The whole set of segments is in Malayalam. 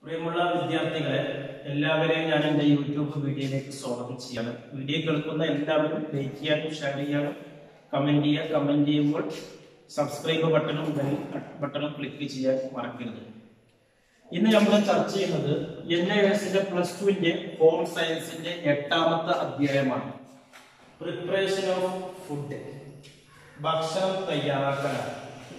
പ്രിയമുള്ള വിദ്യാർത്ഥികളെ എല്ലാവരെയും ഞാൻ എൻ്റെ യൂട്യൂബ് വീഡിയോയിലേക്ക് സ്വാഗതം ചെയ്യാണ് വീഡിയോ കേൾക്കുന്ന എല്ലാവരും ലൈക്ക് ചെയ്യാനും ഷെയർ ചെയ്യാനും കമന്റ് ചെയ്യുക കമന്റ് ചെയ്യുമ്പോൾ സബ്സ്ക്രൈബ് ബട്ടണും ബെൽ ബട്ടണും ക്ലിക്ക് ചെയ്യാൻ മറക്കരുത് ഇന്ന് നമ്മൾ ചർച്ച ചെയ്യുന്നത് എൻ ഐ എസിന്റെ പ്ലസ് ടുവിന്റെ ഹോം സയൻസിന്റെ എട്ടാമത്തെ അധ്യായമാണ് പ്രിപ്പറേഷൻ ഓഫ് ഫുഡ് ഭക്ഷണം തയ്യാറാക്കലാണ്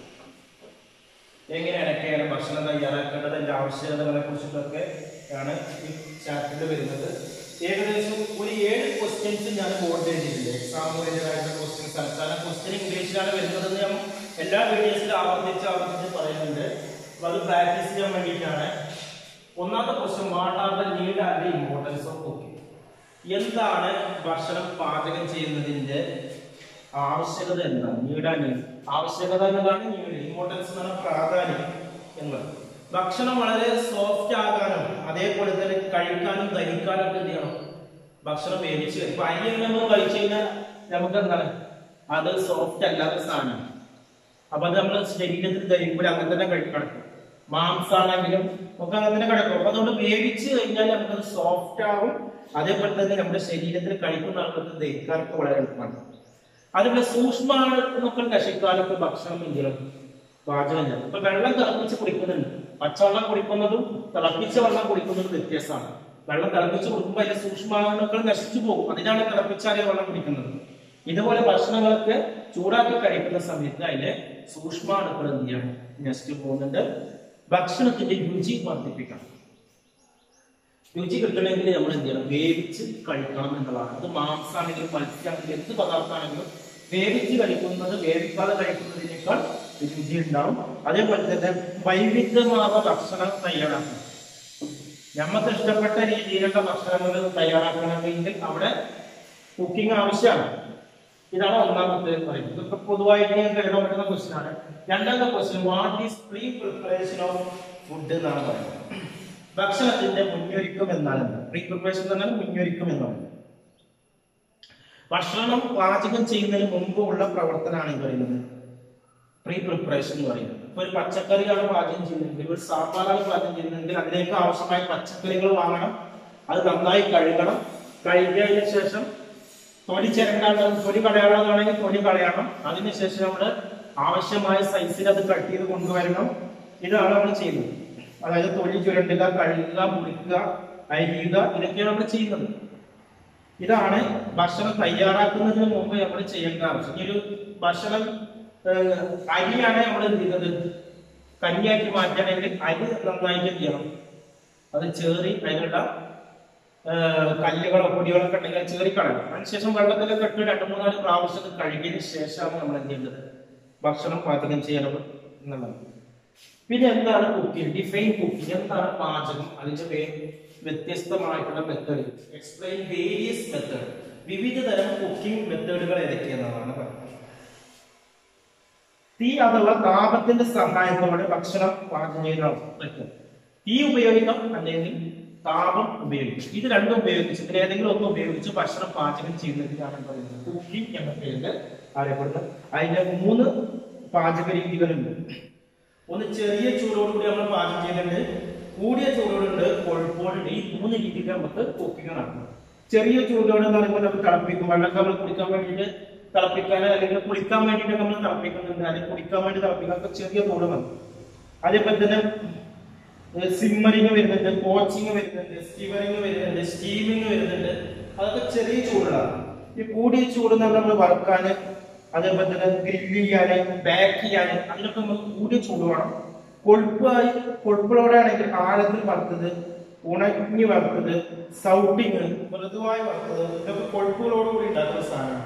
എങ്ങനെയൊക്കെയാണ് ഭക്ഷണം തയ്യാറാക്കേണ്ടത് അതിന്റെ ആവശ്യകതകളെ കുറിച്ചിട്ടൊക്കെ ആണ് ഈ ചാപ്റ്ററിൽ വരുന്നത് ഏകദേശം ഒരു ഏഴ് ക്വസ്റ്റ്യൻസ് ഞാൻ ബോർഡ് ചെയ്തിട്ടുണ്ട് എക്സാം റിലേറ്റഡ് ക്വസ്റ്റ്യൻസ് ആണ് കാരണം ക്വസ്റ്റ്യൻ ഇംഗ്ലീഷിലാണ് വരുന്നതെന്ന് ഞാൻ എല്ലാ വീഡിയോസിലും ആവർത്തിച്ച് ആവർത്തിച്ച് പറയുന്നുണ്ട് അപ്പൊ അത് പ്രാക്ടീസ് ചെയ്യാൻ വേണ്ടിയിട്ടാണ് ഒന്നാമത്തെ question what are the need and the importance of cooking എന്താണ് ഭക്ഷണം പാചകം ചെയ്യുന്നതിന്റെ ആവശ്യകത എന്താണ് നീഡ് ആൻഡ് നീഡ് ആവശ്യകത എന്നതാണ് നീഡ് ഇമ്പോർട്ടൻസ് എന്ന് പറഞ്ഞാൽ പ്രാധാന്യം എന്നത് ഭക്ഷണം വളരെ സോഫ്റ്റ് ആകാനും അതേപോലെ തന്നെ കഴിക്കാനും ധരിക്കാനും ഒക്കെ എന്ത് ചെയ്യണം ഭക്ഷണം വേവിച്ച് ഇപ്പൊ അരി നമ്മൾ കഴിച്ചു കഴിഞ്ഞാൽ നമുക്ക് എന്താണ് അത് സോഫ്റ്റ് അല്ലാത്ത സാധനമാണ് അപ്പൊ അത് നമ്മൾ ശരീരത്തിൽ ധരിക്കുമ്പോൾ അങ്ങനെ തന്നെ കഴിക്കണം മാംസാണെങ്കിലും ഒക്കെ അങ്ങനെ തന്നെ കിടക്കും അപ്പൊ അതുകൊണ്ട് വേവിച്ച് കഴിഞ്ഞാൽ നമുക്കത് സോഫ്റ്റ് ആവും അതേപോലെ തന്നെ നമ്മുടെ ശരീരത്തിൽ കഴിക്കുന്ന ആൾക്കാർക്ക് ദഹിക്കാനൊക്കെ വളരെ എളുപ്പമാണ് അതുപോലെ സൂക്ഷ്മാണുക്കൾ നശിക്കാനൊക്കെ ഭക്ഷണം എന്തെങ്കിലും പാചകം ചെയ്യണം ഇപ്പൊ വെള്ളം തിളപ്പിച്ച് കുടിക്കുന്നുണ്ട് പച്ചവെള്ളം കുടിക്കുന്നതും തിളപ്പിച്ച വെള്ളം കുടിക്കുന്നതും വ്യത്യാസമാണ് വെള്ളം തിളപ്പിച്ച് കുടിക്കുമ്പോൾ അതിലെ സൂക്ഷ്മാണുക്കൾ നശിച്ചു പോകും അതിനാണ് തിളപ്പിച്ചാലേ വെള്ളം കുടിക്കുന്നത് ഇതുപോലെ ഭക്ഷണങ്ങളൊക്കെ ചൂടാക്കി കഴിക്കുന്ന സമയത്ത് അതിലെ സൂക്ഷ്മാണുക്കൾ എന്ത് ചെയ്യണം നശിച്ചു പോകുന്നുണ്ട് ഭക്ഷണത്തിന്റെ രുചി വർദ്ധിപ്പിക്കണം രുചി കിട്ടണമെങ്കിൽ നമ്മൾ എന്ത് ചെയ്യണം വേവിച്ച് കഴിക്കണം എന്നുള്ളതാണ് അത് മാംസമാണെങ്കിലും മത്സ്യമാണെങ്കിലും എന്ത് പദാർത്ഥമാണെങ്കിലും വേവിച്ച് കഴിക്കുന്നത് വേവിക്കാതെ കഴിക്കുന്നതിനേക്കാൾ രുചി ഉണ്ടാവും അതേപോലെ തന്നെ വൈവിധ്യമാർന്ന ഭക്ഷണം തയ്യാറാക്കണം നമുക്ക് ഇഷ്ടപ്പെട്ട രീതിയിലുള്ള ഭക്ഷണങ്ങൾ തയ്യാറാക്കണമെങ്കിൽ അവിടെ കുക്കിംഗ് ആവശ്യമാണ് ഇതാണ് ഒന്നാമത്തെ പറയുന്നത് ഇതൊക്കെ പൊതുവായിട്ട് ഞാൻ എഴുതാൻ പറ്റുന്ന ക്വസ്റ്റ്യൻ ആണ് രണ്ടാമത്തെ question what is pre preparation of food എന്നാണ് പറയുന്നത് ഭക്ഷണത്തിന്റെ മുന്നൊരുക്കം എന്നാണ് പ്രീ പ്രിപ്പറേഷൻ എന്നാൽ മുന്നൊരുക്കം എന്നാണ് ഭക്ഷണം പാചകം ചെയ്യുന്നതിന് മുമ്പ് ഉള്ള പ്രവർത്തനമാണ് ഈ പറയുന്നത് പ്രീ പ്രിപ്പറേഷൻ എന്ന് പറയുന്നത് ഇപ്പൊ ഒരു പച്ചക്കറിയാണ് പാചകം ചെയ്യുന്നതെങ്കിൽ ഒരു സാമ്പാറാണ് പാചകം ചെയ്യുന്നതെങ്കിൽ അതിലേക്ക് ആവശ്യമായ പച്ചക്കറികൾ വാങ്ങണം അത് നന്നായി കഴുകണം കഴുകിയതിനു ശേഷം തൊലി ചിരണ്ടാണ് തൊലി കളയാനുള്ളതാണെങ്കിൽ തൊലി കളയണം അതിനുശേഷം നമ്മൾ ആവശ്യമായ സൈസിൽ അത് കട്ട് ചെയ്ത് കൊണ്ടുവരണം ഇതാണ് നമ്മൾ ചെയ്യുന്നത് അതായത് തൊലി ചുരണ്ടുക കഴുകുക മുറിക്കുക അരിയുക ഇതൊക്കെയാണ് നമ്മൾ ചെയ്യുന്നത് ഇതാണ് ഭക്ഷണം തയ്യാറാക്കുന്നതിന് മുമ്പ് നമ്മൾ ചെയ്യേണ്ട ആവശ്യം ഈ ഒരു ഭക്ഷണം ഏഹ്, അരിയാണ് നമ്മൾ എന്ത് ചെയ്യുന്നത് കഞ്ഞിയാക്കി മാറ്റാണെങ്കിൽ അരി നന്നായിട്ട് എന്ത് ചെയ്യണം അത് ചേറി അതിനുള്ള ഏഹ്, കല്ലുകളോ പൊടികളൊക്കെ ഉണ്ടെങ്കിൽ അത് ചേറി കളയണം അതിനുശേഷം വെള്ളത്തിലൊക്കെ ഇട്ട് രണ്ട് മൂന്നാല് പ്രാവശ്യം ഇത് കഴുകിയതിന് ശേഷമാണ് നമ്മൾ എന്ത് ചെയ്യേണ്ടത് ഭക്ഷണം പാചകം ചെയ്യണം എന്നുള്ളത് പിന്നെ എന്താണ് കുക്കിംഗ് ഡിഫൈൻ കുക്കിംഗ് എന്താണ് പാചകം അതിന്റെ വേ- വ്യത്യസ്തമായിട്ടുള്ള മെത്തേഡ് എക്സ്പ്ലെയിൻ വേരിയസ് മെത്തേഡ് വിവിധ തരം കുക്കിംഗ് മെത്തേഡുകൾ ഏതൊക്കെയെന്നതാണ് പറയുന്നത് തീ അഥവാ താപത്തിന്റെ സഹായത്തോടെ ഭക്ഷണം പാചകം ചെയ്യുന്ന പറ്റും തീ ഉപയോഗിക്കാം അല്ലെങ്കിൽ താപം ഉപയോഗിക്കും ഇത് രണ്ടും ഉപയോഗിച്ച് ഇതിൽ ഏതെങ്കിലും ഒന്ന് ഉപയോഗിച്ച് ഭക്ഷണം പാചകം ചെയ്യുന്നതിനാണ് പറയുന്നത് കുക്കിംഗ് എന്ന പേരിൽ അറിയപ്പെടുന്നത് അതിന്റെ മൂന്ന് പാചക രീതികളുണ്ട് ഒന്ന് ചെറിയ ചൂടോടുകൂടി നമ്മൾ പാചകം ചെയ്യുന്നുണ്ട് കൂടിയ ചൂടോടുണ്ട് കൊഴുപ്പോടുണ്ട് ഈ മൂന്ന് രീതിയിൽ നമുക്ക് കുക്കിംഗ് നടക്കണം ചെറിയ ചൂടോട് എന്ന് പറയുമ്പോൾ നമ്മൾ തിളപ്പിക്കും വെള്ളം നമ്മൾ കുടിക്കാൻ വേണ്ടിയിട്ട് തിളപ്പിക്കാൻ അല്ലെങ്കിൽ കുളിക്കാൻ വേണ്ടിയിട്ട് നമ്മൾ തിളപ്പിക്കുന്നുണ്ട് അല്ലെങ്കിൽ കുടിക്കാൻ വേണ്ടി തിളപ്പിക്കാൻ ഒക്കെ ചെറിയ ചൂട് മതി അതേപോലെ തന്നെ സിമ്മറിങ് വരുന്നുണ്ട് കോച്ചിങ് വരുന്നുണ്ട് സ്റ്റിവറിങ് വരുന്നുണ്ട് സ്റ്റീമിങ് വരുന്നുണ്ട് അതൊക്കെ ചെറിയ ചൂടുകളാണ് ഈ കൂടിയ ചൂട് എന്ന് പറഞ്ഞാൽ നമ്മൾ വറുക്കാന് അതേപോലെ തന്നെ ഗ്രില്ല് ചെയ്യാന് ബാക്ക് ചെയ്യാന് അതിനൊക്കെ നമുക്ക് കൂടിയ ചൂട് വേണം കൊഴുപ്പായി കൊഴുപ്പുള്ളവിടെ ആണെങ്കിൽ ആഴത്തിൽ വറുത്തത് ഉണങ്ങി വറുത്തത് സൗട്ടിങ് മൃദുവായി വറുത്തത് ഇതൊക്കെ കൊഴുപ്പുകളോടുകൂടി ഉണ്ടാക്കുന്ന സാധനമാണ്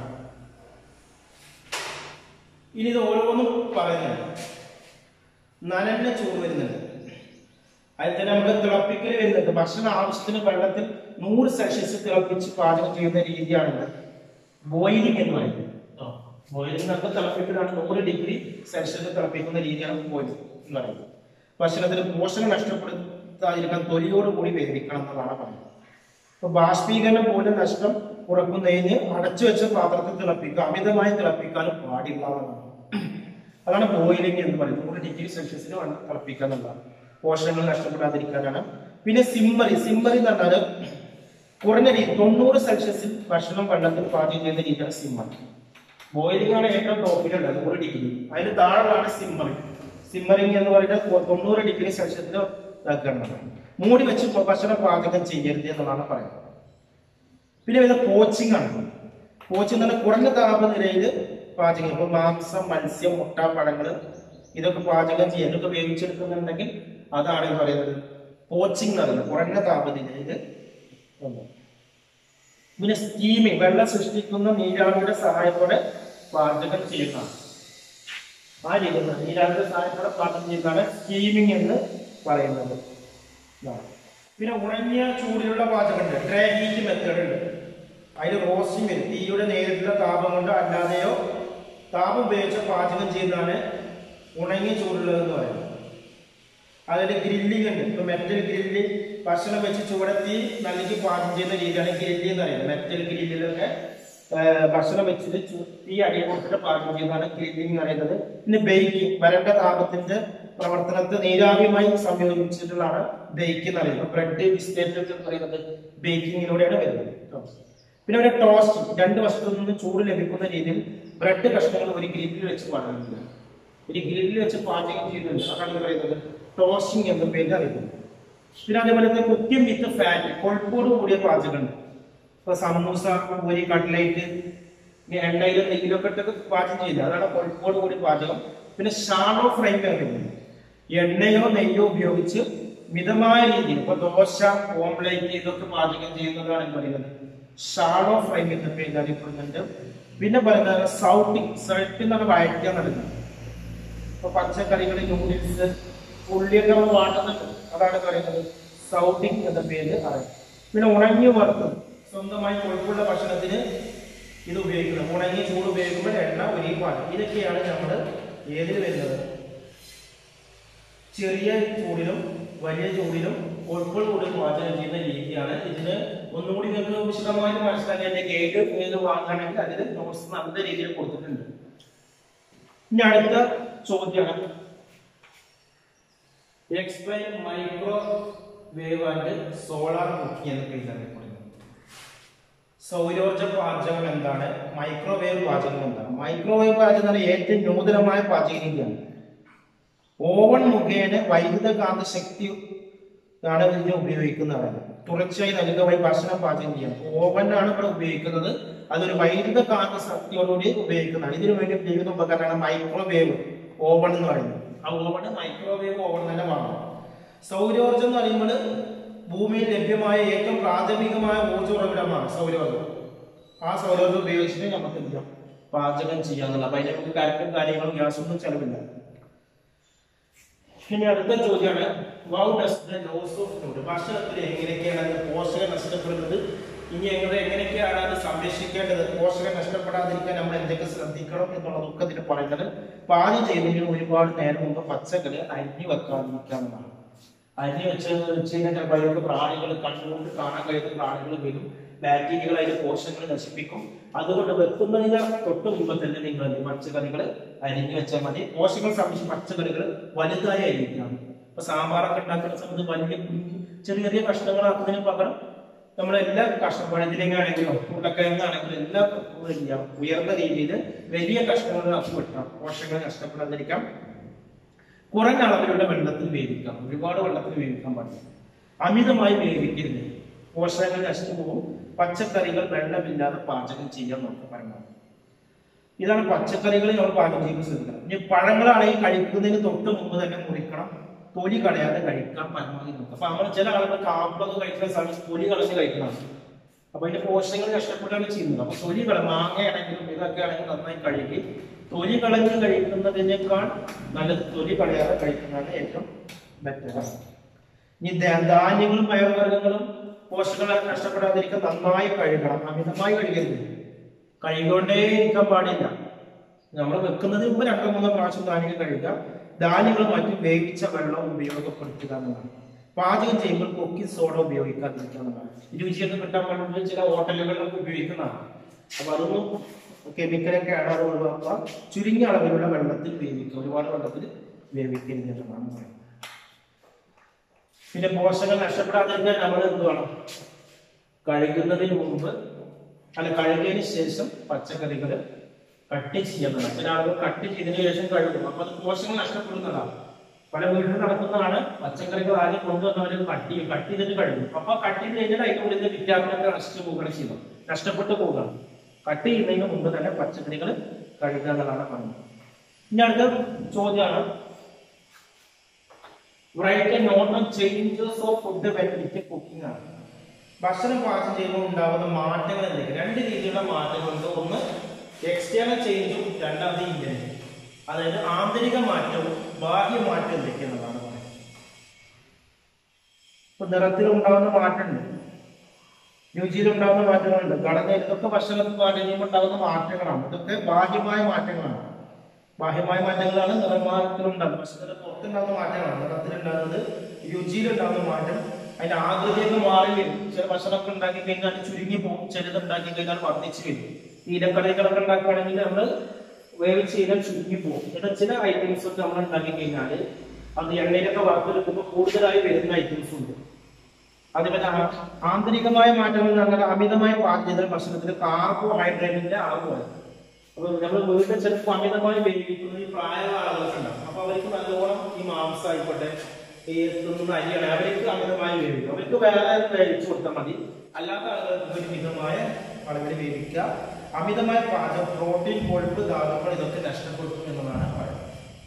ഇനി ഇത് ഓരോന്നും പറയുന്നുണ്ട് നനഞ്ഞ ചൂട് വരുന്നുണ്ട് അതിൽ തന്നെ നമുക്ക് തിളപ്പിക്കൽ വരുന്നുണ്ട് ഭക്ഷണം ആവശ്യത്തിന് വെള്ളത്തിൽ നൂറ് സെൽഷ്യസ് തിളപ്പിച്ച് പാചകം ചെയ്യുന്ന രീതിയാണിത് ബോയിലിംഗ് എന്ന് പറയുന്നത് ബോയിലിംഗ് നമുക്ക് തിളപ്പിക്കലാണ് നൂറ് ഡിഗ്രി സെൽഷ്യസ് തിളപ്പിക്കുന്ന രീതിയാണ് ബോയിലിംഗ് എന്ന് പറയുന്നത് ഭക്ഷണത്തിന് പോഷണം നഷ്ടപ്പെടുത്താതിരിക്കാൻ തൊലിയോട് കൂടി വേവിക്കണം എന്നതാണ് പറയുന്നത് അപ്പൊ ബാഷ്പീകരണം പോലെ നഷ്ടം കുറക്കുന്നതിന് അടച്ചു വെച്ച പാത്രത്തിൽ തിളപ്പിക്കുക അമിതമായി തിളപ്പിക്കാനും പാടില്ല എന്നതാണ് അതാണ് ബോയിലിംഗ് എന്ന് പറയുന്നത് നൂറ് ഡിഗ്രി സെൽഷ്യസിന് വേണം തിളപ്പിക്കുക എന്നുള്ളതാണ് പോഷകങ്ങൾ നഷ്ടപ്പെടാതിരിക്കാനാണ് പിന്നെ സിമ്മറി സിമ്മറി എന്ന് പറഞ്ഞാൽ കുറഞ്ഞ രീതി തൊണ്ണൂറ് സെൽഷ്യസിൽ ഭക്ഷണം വെള്ളത്തിൽ പാചകം ചെയ്യുന്ന രീതിയാണ് സിമ്മറി ബോയിലിംഗ് ആണ് ഏറ്റവും ടോപ്പിലുള്ളത് നൂറ് ഡിഗ്രി അതിന് താഴെയാണ് സിമ്മറിംഗ് സിമ്മറിംഗ് എന്ന് പറയുന്നത് തൊ- തൊണ്ണൂറ് ഡിഗ്രി സെൽഷ്യസിൽ ഇതാക്കേണ്ടത് മൂടി വെച്ച് ഭ- ഭക്ഷണം പാചകം ചെയ്യരുത് എന്നുള്ളതാണ് പറയുന്നത് പിന്നെ ഇത് പോച്ചിങ് ആണ് പോച്ചിങ് എന്ന് പറഞ്ഞാൽ കുറഞ്ഞ താപനിലയിൽ പാചകം ഇപ്പൊ മാംസം മത്സ്യം മുട്ട പഴങ്ങൾ ഇതൊക്കെ പാചകം ചെയ്യാൻ ഇതൊക്കെ വേവിച്ചെടുക്കുന്നുണ്ടെങ്കിൽ അതാണ് ഈ പറയുന്നത് പോച്ചിങ് എന്ന് പറയുന്നത് കുറഞ്ഞ താപനിലയിൽ ഉണ്ട്. പിന്നെ സ്റ്റീമിങ് വെള്ളം സൃഷ്ടിക്കുന്ന നീരാവിയുടെ സഹായത്തോടെ പാചകം ചെയ്യുന്നതാണ് ആ രീതി നീരാവിയുടെ സഹായത്തോടെ പാചകം ചെയ്യുന്നതാണ് സ്റ്റീമിങ് എന്ന് പറയുന്നത് ഇതാണ്. പിന്നെ ഉണങ്ങിയ ചൂടിലുള്ള പാചകമുണ്ട് ഡ്രൈ ഹീറ്റ് മെത്തേഡ് ഉണ്ട് അതിൽ റോസ്റ്റിംഗ് വരും തീയുടെ നേരിട്ടുള്ള താപം കൊണ്ട് അല്ലാതെയോ താപം ഉപയോഗിച്ച് പാചകം ചെയ്യുന്നതാണ് ഉണങ്ങിയ ചൂടുള്ളത് എന്ന് പറയുന്നത് അതിൽ ഗ്രില്ലിംഗ് ഉണ്ട് ഇപ്പൊ മെറ്റൽ ഗ്രില്ല് ഭക്ഷണം വെച്ച് ചൂടത്തി നൽകി പാചകം ചെയ്യുന്ന രീതിയാണ് ഗ്രില്ല് എന്ന് പറയുന്നത് മെറ്റൽ ഗ്രില്ലിലൊക്കെ ആ, ഭക്ഷണം വെച്ചിട്ട് ചു- തീ അടിയിൽ കൊടുത്തിട്ട് പാചകം ചെയ്യുന്നതാണ് ഗ്രില്ലിംഗ് എന്ന് പറയുന്നത് പിന്നെ ബേക്കിംഗ് വരണ്ട താപത്തിന്റെ പ്രവർത്തനത്തെ നീരാവിയുമായി സംയോജിച്ചിട്ടുള്ളതാണ് ബേക്ക് എന്ന് പറയുന്നത് ബ്രെഡ് ബിസ്ക്കറ്റ് എന്ന് പറയുന്നത് ബേക്കിങ്ങിലൂടെയാണ് വരുന്നത് കേട്ടോ. പിന്നെ ഒരു ടോസ്റ്റ് രണ്ട് വശത്തു നിന്ന് ചൂട് ലഭിക്കുന്ന രീതിയിൽ ബ്രെഡ് കഷ്ണങ്ങൾ ഒരു ഗ്രില്ലിൽ വെച്ച് പാചകം ഒരു ഗ്രില്ലിൽ വെച്ച് പാചകം ചെയ്യുന്നുണ്ട് അതാണ് പറയുന്നത് ടോസ്റ്റിംഗ് എന്ന പേര് അറിയുന്നത് പിന്നെ അതേപോലെ തന്നെ കുക്കിംഗ് വിത്ത് ഫാറ്റ് കൊഴുപ്പോട് കൂടിയ പാചകമുണ്ട് ഇപ്പൊ സമൂസ പൂരി കട്ട്ലേറ്റ് ഇനി എണ്ണയിലും നെയ്യിലൊക്കെ ഇട്ടൊക്കെ പാചകം ചെയ്യില്ല അതാണ് കൊഴുപ്പോട് കൂടി പാചകം പിന്നെ ഷാളോ ഫ്രൈ എന്ന് പറയുന്നത് എണ്ണയോ നെയ്യോ ഉപയോഗിച്ച് മിതമായ രീതിയിൽ ഇപ്പൊ ദോശ ഓംലേറ്റ് ഇതൊക്കെ പാചകം ചെയ്യുന്നതാണ് ഈ പറയുന്നത് ഷാളോ ഫ്രൈ എന്ന പേര് അറിയപ്പെടുന്നുണ്ട് പിന്നെ പറയുന്നത് സൗട്ടിങ് സൾട്ട് എന്നാണ് വഴറ്റുക നടക്കുന്നത് ഇപ്പൊ പച്ചക്കറികൾ നൂഡിൽസ് ഉള്ളിയൊക്കെ നമ്മൾ വാട്ടുന്നുണ്ട് അതാണ് പറയുന്നത് സൗട്ടിങ് എന്ന പേര് അറിയാം പിന്നെ ഉണങ്ങി വറുത്തത് സ്വന്തമായി കൊഴുപ്പുള്ള ഭക്ഷണത്തിന് ഇത് ഉപയോഗിക്കുന്നത് ഉണങ്ങി ചൂട് ഉപയോഗിക്കുമ്പോൾ എണ്ണ ഒരേ പാടും ഇതൊക്കെയാണ് നമ്മൾ ഏതിൽ വരുന്നത് ചെറിയ ചൂടിലും വലിയ ചൂടിലും കൊഴുപ്പുകൾ കൂടി പാചകം ചെയ്യുന്ന രീതിയാണ് ഇതിന് ഒന്നുകൂടി നിങ്ങൾക്ക് വിശദമായിട്ട് മനസ്സിലാക്കി എന്റെ ഗൈഡ് ഏത് വാങ്ങുകയാണെങ്കിൽ അതിൽ നോട്ട്സ് നല്ല രീതിയിൽ കൊടുത്തിട്ടുണ്ട് ഇനി അടുത്ത ചോദ്യമാണ് explain microwave and solar cooking എന്ന് പേര് അറിയപ്പെടുന്നത് സൗരോർജ പാചകം എന്താണ് മൈക്രോവേവ് പാചകം എന്താണ് മൈക്രോവേവ് പാചകം എന്ന് പറഞ്ഞാൽ ഏറ്റവും നൂതനമായ പാചക രീതിയാണ് ഓവൺ മുഖേന വൈദ്യുതകാന്ത ശക്തി ആണ് ഇതിന് ഉപയോഗിക്കുന്നതാണ് തുടർച്ചയായി നൽകുമായി ഭക്ഷണം പാചകം ചെയ്യാം ഓവൻ ആണ് ഇവിടെ ഉപയോഗിക്കുന്നത് അതൊരു വൈദ്യുതകാന്ത ശക്തിയോടുകൂടി ഉപയോഗിക്കുന്നതാണ് ഇതിനു വേണ്ടി ഉപയോഗിക്കുന്ന ഉപകരണമാണ് മൈക്രോവേവ് ഓവൺ എന്ന് പറയുന്നത് ആ ഓവൺ മൈക്രോവേവ് ഓവൺ തന്നെ വാങ്ങണം സൗരോർജം എന്ന് പറയുമ്പോൾ ഭൂമിയിൽ ലഭ്യമായ ഏറ്റവും പ്രാഥമികമായ ഊർജ്ജ ഉറവിടമാണ് സൗരോർജം ആ സൗരോർജം ഉപയോഗിച്ചിട്ട് നമുക്ക് എന്ത് ചെയ്യാം പാചകം ചെയ്യാന്നുള്ള അപ്പൊ അതിന് നമുക്ക് കറക്റ്റും കാര്യങ്ങളും ഗ്യാസൊന്നും ചെലവില്ല ഇനി അടുത്ത ചോദ്യമാണ് how does the loss of food ഭക്ഷണത്തിൽ എങ്ങനെയൊക്കെയാണ് അത് പോഷകം നഷ്ടപ്പെടുന്നത് ഇനി എങ്ങനെ എങ്ങനെയൊക്കെയാണ് അത് സംരക്ഷിക്കേണ്ടത് പോഷകം നഷ്ടപ്പെടാതിരിക്കാൻ നമ്മൾ എന്തൊക്കെ ശ്രദ്ധിക്കണം എന്നുള്ളതൊക്കെ ഇതിൽ പറയുന്നത് പാചകം ചെയ്യുന്നതിന് ഒരുപാട് നേരം മുമ്പ് പച്ചക്കറി അരിഞ്ഞു വെക്കാതിരിക്കാവുന്നതാണ് അരിഞ്ഞു വെച്ച് വെച്ച് കഴിഞ്ഞാൽ ചിലപ്പോൾ അതിലൊക്കെ പ്രാണികൾ കണ്ണുകൊണ്ട് കാണാൻ കഴിയുന്ന പ്രാണികൾ വരും ബാക്ടീരിയകൾ അതിന്റെ പോഷകങ്ങൾ നശിപ്പിക്കും അതുകൊണ്ട് വെക്കുന്നതിന് തൊട്ട് മുമ്പ് തന്നെ നിങ്ങൾ എന്ത് ചെയ്യും? പച്ചക്കറികൾ അരിഞ്ഞു വെച്ചാൽ മതി പോഷകങ്ങൾ സംബന്ധിച്ച് പച്ചക്കറികൾ വലുതായി അരിയിക്കണം ഇപ്പൊ സാമ്പാറൊക്കെ ഉണ്ടാക്കുന്ന സമയത്ത് വലിയ കുഞ്ഞ് ചെറിയ ചെറിയ കഷ്ണങ്ങളാക്കുന്നതിന് പകരം നമ്മൾ എല്ലാ കഷ്ണം പഴത്തിലേക്കാണെങ്കിലോ ഉരുളക്കിഴങ്ങാണെങ്കിലും എല്ലാ എന്ത് ചെയ്യാം ഉയർന്ന രീതിയിൽ വലിയ കഷ്ണങ്ങളാക്കി വെക്കണം പോഷകങ്ങൾ നഷ്ടപ്പെടാതിരിക്കാം കുറഞ്ഞ അളവിലുള്ള വെള്ളത്തിൽ വേവിക്കാം ഒരുപാട് വെള്ളത്തിൽ വേവിക്കാൻ പാടില്ല അമിതമായി വേവിക്കരുത് പോഷകങ്ങൾ നശിച്ചു പോകും പച്ചക്കറികൾ വെള്ളമില്ലാതെ പാചകം ചെയ്യാൻ നോക്കുക പരമാവധി ഇതാണ് പച്ചക്കറികൾ നമ്മൾ പാചകം ചെയ്യുമ്പോൾ ശ്രദ്ധിക്കണം ഇനി പഴങ്ങളാണെങ്കിൽ കഴിക്കുന്നതിന് തൊട്ട് മുമ്പ് തന്നെ മുറിക്കണം തൊലി കളയാതെ കഴിക്കാൻ പരമാവധി നോക്കുക അപ്പൊ നമ്മൾ ചില ആളുകൾ കാപ്പിളൊക്കെ കഴിക്കുന്ന സമയത്ത് തൊലി കളഞ്ഞ് കഴിക്കണം അപ്പൊ അതിന്റെ പോഷകങ്ങൾ നഷ്ടപ്പെട്ടാണ് ചെയ്യുന്നത് അപ്പൊ തൊലി കള മാങ്ങയാണെങ്കിലും ഇതൊക്കെ ആണെങ്കിൽ നന്നായി കഴുകി തൊലി കളഞ്ഞ് കഴിക്കുന്നതിനേക്കാൾ നല്ലത് തൊലി കളയാതെ കഴിക്കുന്നതാണ് ഏറ്റവും ബെറ്റർ ഇനി ധാ- ധാന്യങ്ങളും പയറുവർഗ്ഗങ്ങളും പോഷകങ്ങൾ നഷ്ടപ്പെടാതിരിക്കാൻ നന്നായി കഴുകണം അമിതമായി കഴുകരുത് കഴുകൊണ്ടേ ഇരിക്കാൻ പാടില്ല നമ്മൾ വെക്കുന്നതിന് മുമ്പ് രണ്ടോ മൂന്നോ പ്രാവശ്യം ധാന്യങ്ങൾ കഴുകുക ധാന്യങ്ങളും മറ്റും വേവിച്ച വെള്ളം ഉപയോഗപ്പെടുത്തുക എന്നതാണ് പാചകം ചെയ്യുമ്പോൾ കുക്കിംഗ് സോഡ ഉപയോഗിക്കാതിരിക്കുക എന്നതാണ് രുചിയൊക്കെ കിട്ടാൻ വേണ്ടി ചില ഹോട്ടലുകളിലൊക്കെ ഉപയോഗിക്കുന്നതാണ് അപ്പൊ അതൊന്നും കെമിക്കലൊക്കെ ആണ് അത് ഒഴിവാക്കുക ചുരുങ്ങിയ അളവിലുള്ള വെള്ളത്തിൽ വേവിക്കുക ഒരുപാട് വെള്ളത്തിൽ വേവിക്കരുത് എന്നതാണ് പറയുന്നത് പിന്നെ പോഷകങ്ങൾ നഷ്ടപ്പെടാതിരിക്കാൻ നമ്മൾ എന്ത് വേണം കഴുകുന്നതിന് മുമ്പ് അല്ല കഴുകിയതിന് ശേഷം പച്ചക്കറികൾ കട്ട് ചെയ്യുന്നതാണ് ചില ആളുകൾ കട്ട് ചെയ്തതിനു ശേഷം കഴുകും അപ്പൊ അത് പോഷകങ്ങൾ നഷ്ടപ്പെടുന്നതാണ് പല വീട്ടിൽ നടക്കുന്നതാണ് പച്ചക്കറികൾ ആദ്യം കൊണ്ടുവന്നവർ കട്ട് ചെയ്യും കട്ട് ചെയ്തിട്ട് കഴുകും അപ്പൊ കട്ട് ചെയ്ത് കഴിഞ്ഞാൽ അതിന്റെ ഉള്ളിൽ വിറ്റാമിൻ ഒക്കെ നശിച്ചു പോവുകയാണ് ചെയ്യുന്നത് നഷ്ടപ്പെട്ടു പോവുകയാണ് കട്ട് ചെയ്യുന്നതിന് മുമ്പ് തന്നെ പച്ചക്കറികൾ കഴുകുക എന്നതാണ് പറഞ്ഞത് ഇനി അടുത്ത ചോദ്യമാണ് write note on changes of food when with cooking ആണ് ഭക്ഷണം പാകം ചെയ്യുമ്പോൾ ഉണ്ടാകുന്ന മാറ്റങ്ങൾ എന്തൊക്കെ രണ്ട് രീതിയിലുള്ള മാറ്റങ്ങളുണ്ട് ഒന്ന് എക്സ്റ്റേണൽ ചേഞ്ചും രണ്ടാമത് ഇന്റർണൽ അതായത് ആന്തരിക മാറ്റവും ബാഹ്യ മാറ്റവും എന്തൊക്കെയാണെന്നാണ് പറയുന്നത് ഇപ്പൊ നിറത്തിൽ ഉണ്ടാകുന്ന മാറ്റമുണ്ട് രുചിയിൽ ഉണ്ടാകുന്ന മാറ്റങ്ങളുണ്ട് ഘടനയിൽ ഇതൊക്കെ ഭക്ഷണം പാകം ചെയ്യുമ്പോൾ ഉണ്ടാകുന്ന മാറ്റങ്ങളാണ് ഇതൊക്കെ ബാഹ്യമായ മാറ്റങ്ങളാണ് ബാഹ്യമായ മാറ്റങ്ങളാണ് നിറമാറ്റത്തിലുണ്ടാകുന്നത് ഭക്ഷണത്തിന്റെ പുറത്തുണ്ടാകുന്ന മാറ്റങ്ങളാണ് നിറത്തിലുണ്ടാകുന്നത് രുചിയിലുണ്ടാകുന്ന മാറ്റം അതിന്റെ ആകൃതിയൊക്കെ മാറി വരും ചില ഭക്ഷണമൊക്കെ ഉണ്ടാക്കി കഴിഞ്ഞാൽ ചുരുങ്ങി പോകും ചിലത് ഉണ്ടാക്കി കഴിഞ്ഞാൽ വർദ്ധിച്ചു വരും തീരക്കറികളൊക്കെ ഉണ്ടാക്കുകയാണെങ്കിൽ നമ്മൾ വേവിച്ച് ചെയ്താൽ ചുരുങ്ങി പോകും എന്നാൽ ചില ഐറ്റംസ് ഒക്കെ നമ്മൾ ഉണ്ടാക്കി കഴിഞ്ഞാൽ അത് എണ്ണയിലൊക്കെ വറുത്തെടുക്കുമ്പോൾ കൂടുതലായി വരുന്ന ഐറ്റംസ് ഉണ്ട് അതേപോലെ ആ- ആന്തരികമായ മാറ്റങ്ങൾ എന്ന് പറഞ്ഞാൽ അമിതമായ പാകം ചെയ്ത ഭക്ഷണത്തിൽ കാർബോഹൈഡ്രേറ്റിന്റെ അളവ് വരും അപ്പൊ നമ്മൾ വീട്ടിൽ ചിലപ്പോൾ അമിതമായി വേവിക്കുന്ന ഈ പ്രായമുള്ള ആളുകളൊക്കെ ഉണ്ടാവും അപ്പൊ അവർക്ക് നല്ലോണം ഈ മാംസം ആയിക്കോട്ടെ ഈ തിന്നുന്ന അരിയാണ് അവർക്ക് അമിതമായി വേവിക്കും അവർക്ക് വേറെ വേവിച്ചു കൊടുത്താൽ മതി അല്ലാത്ത ആളുകൾക്ക് ഒരു മിതമായ അളവിൽ വേവിക്കുക അമിതമായ പാചകം പ്രോട്ടീൻ കൊഴുപ്പ് ധാതുക്കൾ ഇതൊക്കെ നഷ്ടപ്പെടുത്തും എന്നതാണ് പറയുന്നത്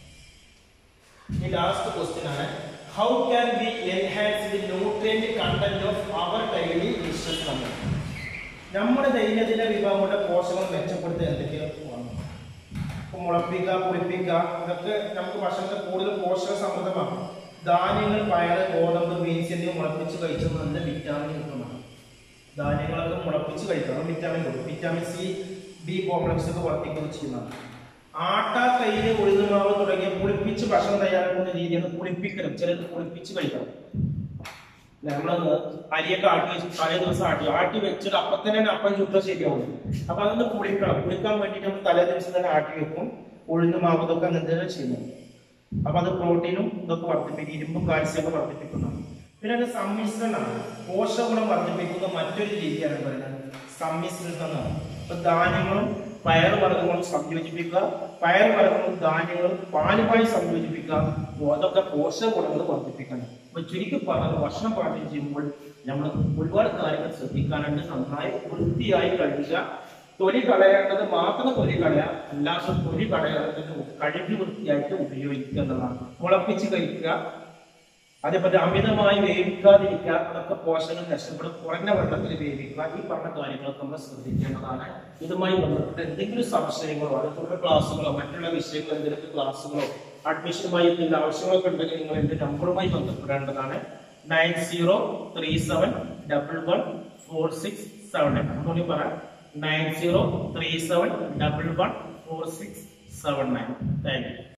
ഈ ലാസ്റ്റ് ക്വസ്റ്റ്യൻ ആണ് how can be enhance the nutrient content of our daily dishes നമ്മൾ നമ്മുടെ ദൈനംദിന വിഭവങ്ങളുടെ പോഷകം മെച്ചപ്പെടുത്തുക എന്തൊക്കെയാണ് ഇപ്പൊ മുളപ്പിക്കുക പുളിപ്പിക്കുക ഇതൊക്കെ നമുക്ക് ഭക്ഷണത്തിൽ കൂടുതൽ പോഷക സമൃദ്ധമാക്കും ധാന്യങ്ങൾ പയറ് ഗോതമ്പ് ബീൻസ് എന്നിവ മുളപ്പിച്ച് കഴിച്ചത് നല്ല വിറ്റാമിൻ കിട്ടുന്നതാണ് ധാന്യങ്ങളൊക്കെ മുളപ്പിച്ച് കഴിക്കണം വിറ്റാമിൻ കൊടുക്കും വിറ്റാമിൻ സി ബി കോംപ്ലക്സ് ഒക്കെ വർദ്ധിക്കുകയും ചെയ്യുന്നതാണ് ആട്ട തൈര് ഉഴുന്നുമാവ് തുടങ്ങിയ പുളിപ്പിച്ച് ഭക്ഷണം തയ്യാറാക്കുന്ന രീതിയാണ് പുളിപ്പിക്കലും ചിലത് പുളിപ്പിച്ച് കഴിക്കണം നമ്മള് അരിയൊക്കെ ആട്ടി വെച്ച് തലേ ദിവസം ആട്ടി ആട്ടി വെച്ചിട്ട് അപ്പൊ തന്നെ അപ്പം ചുട്ട ശരിയാവും അപ്പൊ അതൊന്ന് പുളിക്കണം പുളിക്കാൻ വേണ്ടിട്ട് നമ്മൾ തലേ ദിവസം തന്നെ ആട്ടി വെക്കും ഉഴുന്നുമാവ് ഇതൊക്കെ അങ്ങനത്തെ തന്നെ ചെയ്യുന്നത് അപ്പൊ അത് പ്രോട്ടീനും ഇതൊക്കെ വർദ്ധിപ്പിക്കും ഇരുമ്പും കാൽസ്യം ഒക്കെ വർദ്ധിപ്പിക്കുന്നതാണ് പിന്നെ അത് സമ്മിശ്രണമാണ് പോഷകഗുണം വർദ്ധിപ്പിക്കുന്ന മറ്റൊരു രീതിയാണ് പറയുന്നത് സമ്മിശ്രണം എന്നാണ് ഇപ്പൊ ധാന്യങ്ങളും പയർ വർഗ്ഗങ്ങളും സംയോജിപ്പിക്കുക പയർ വർഗ്ഗങ്ങളും ധാന്യങ്ങളും പാലുമായി സംയോജിപ്പിക്കുക അതൊക്കെ പോഷക ഗുണങ്ങൾ വർദ്ധിപ്പിക്കണം അപ്പൊ ചുരുക്കി പറഞ്ഞത് ഭക്ഷണം പാചകം ചെയ്യുമ്പോൾ നമ്മൾ ഒരുപാട് കാര്യങ്ങൾ ശ്രദ്ധിക്കാനുണ്ട് നന്നായി വൃത്തിയായി കഴുകുക തൊലി കളയേണ്ടത് മാത്രം തൊലി കളയുക അല്ലാത്ത തൊലി കളയാത്തത് കഴുകി വൃത്തിയായിട്ട് ഉപയോഗിക്കുക എന്നതാണ് മുളപ്പിച്ച് കഴിക്കുക അതേപോലെ അമിതമായി വേവിക്കാതിരിക്കുക അതൊക്കെ പോഷകം നഷ്ടപ്പെടും കുറഞ്ഞ വെള്ളത്തിൽ വേവിക്കുക ഈ പറഞ്ഞ കാര്യങ്ങളൊക്കെ നമ്മൾ ശ്രദ്ധിക്കേണ്ടതാണ് ഇതുമായി ബന്ധപ്പെട്ട് എന്തെങ്കിലും സംശയങ്ങളോ അടുത്തുള്ള ക്ലാസ്സുകളോ മറ്റുള്ള വിഷയങ്ങളോ എന്തെങ്കിലും ക്ലാസ്സുകളോ അഡ്മിഷനുമായി എന്തെങ്കിലും ആവശ്യങ്ങളൊക്കെ ഉണ്ടെങ്കിൽ നിങ്ങൾ എന്റെ നമ്പറുമായി ബന്ധപ്പെടേണ്ടതാണ് nine zero three seven double one four six seven nine ഒന്നുകൂടി പറയാം nine zero three seven double one four six seven nine thank U